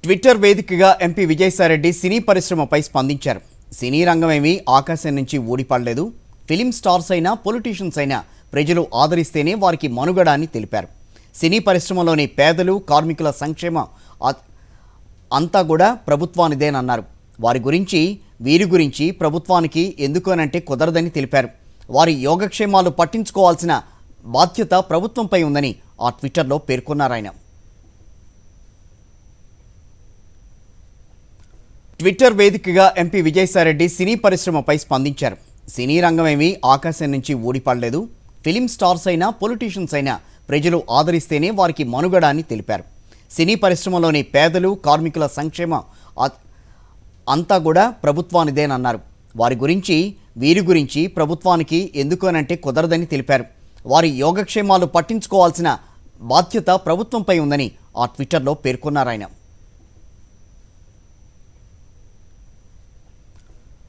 Twitter వేదికగా MP Vijayasai Reddy సినీ పరిశ్రమపై స్పందించారు సినీ రంగమేమీ ఆకాశం నుంచి ఊడిపడలేదు ఫిలిం స్టార్స్ అయినా పొలిటీషియన్స్ అయినా ప్రజలు ఆదరిస్తేనే వారికి మనుగడ అని తెలిపారు సినీ పరిశ్రమలోని పేదలు కార్మికుల సంక్షేమం ఆ- అంతా కూడా ప్రభుత్వానిదేనన్నారు వారి గురించి వీరి గురించి ప్రభుత్వానికి ఎందుకనంటే కుదరదని తెలిపారు వారి యోగక్షేమాలు పట్టించుకోవాల్సిన బాధ్యత ప్రభుత్వంపై ఉందని ఆ ట్విట్టర్లో పేర్కొన్నారు ఆయన ట్విట్టర్ వేదికగా ఎంపీ విజయసాయిరెడ్డి సినీ పరిశ్రమపై స్పందించారు సినీ రంగమేమీ ఆకాశం నుంచి ఊడిపడలేదు ఫిలిం స్టార్స్ అయినా పొలిటీషియన్స్ అయినా ప్రజలు ఆదరిస్తేనే వారికి మనుగడ అని తెలిపారు సినీ పరిశ్రమలోని పేదలు కార్మికుల సంక్షేమం ఆ- అంతా కూడా ప్రభుత్వానిదేనన్నారు వారి గురించి వీరి గురించి ప్రభుత్వానికి ఎందుకనంటే కుదరదని తెలిపారు వారి యోగక్షేమాలు పట్టించుకోవాల్సిన బాధ్యత ప్రభుత్వంపై ఉందని ఆ ట్విట్టర్లో పేర్కొన్నారు ఆయన